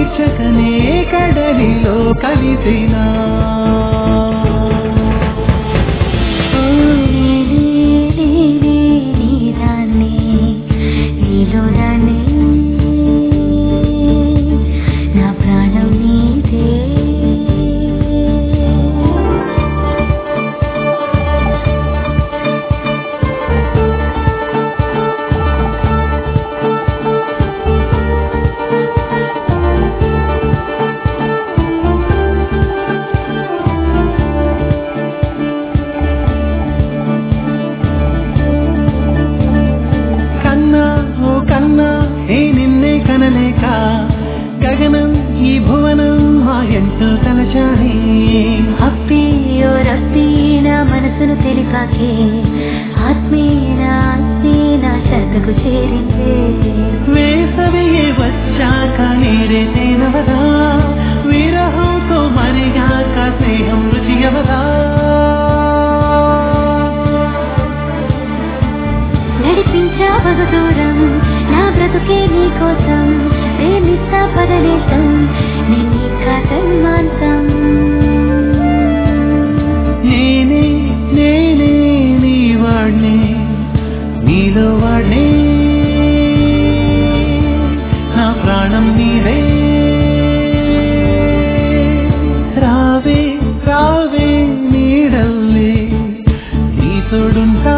తీర్చకనే కడలిలో కలిసినా ఓ నేనే నేనే నీదాన్ని నీలో దాన్ని నా ప్రాణం నీదే కన్నా ఓ కన్నా ఏ నిన్నే కనలేక గగనం ఈ భువనం మా ఎంతో తలచాని అప్పి ఓ రప్పి నా మనసును తెలిపాకే ఆత్మీ నా ఆత్మీ నా శ్రద్ధకు చేరిందే వేసవి వచ్చాక నీరే తేనవదా విరహంతో మరిగాక స్నేహం రుచి అవదా నడిపించా బహు దూరం నా బ్రతుకే నీ కోసం ప్రేమిస్తా పదనేసం నేను సన్మాంతం నేనే నేనే నీ వాడ్నే నీలో వాడ్నే నా ప్రాణం నీవే రావే రావే నీడల్లే నీ తోడుంటా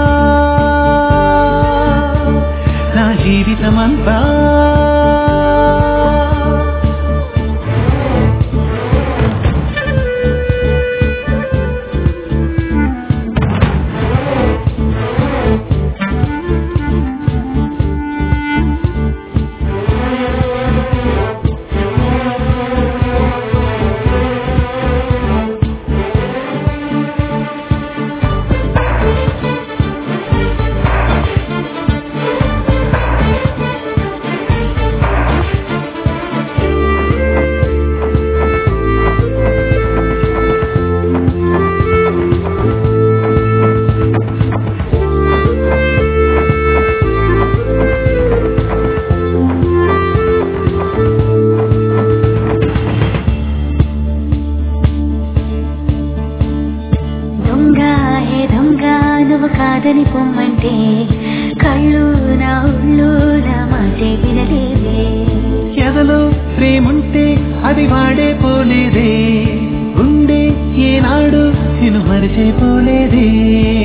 నా జీవితమంతా దొంగ హే దొంగ నువ్వు కాదని పొమ్మంటే కళ్ళు నా ఉళ్ళు నా మాటే వినలేవే ఎదలో ప్రేముంటే అది వాడే పోలేదే ఉండే ఏనాడు నేను మరిచిపోలేదే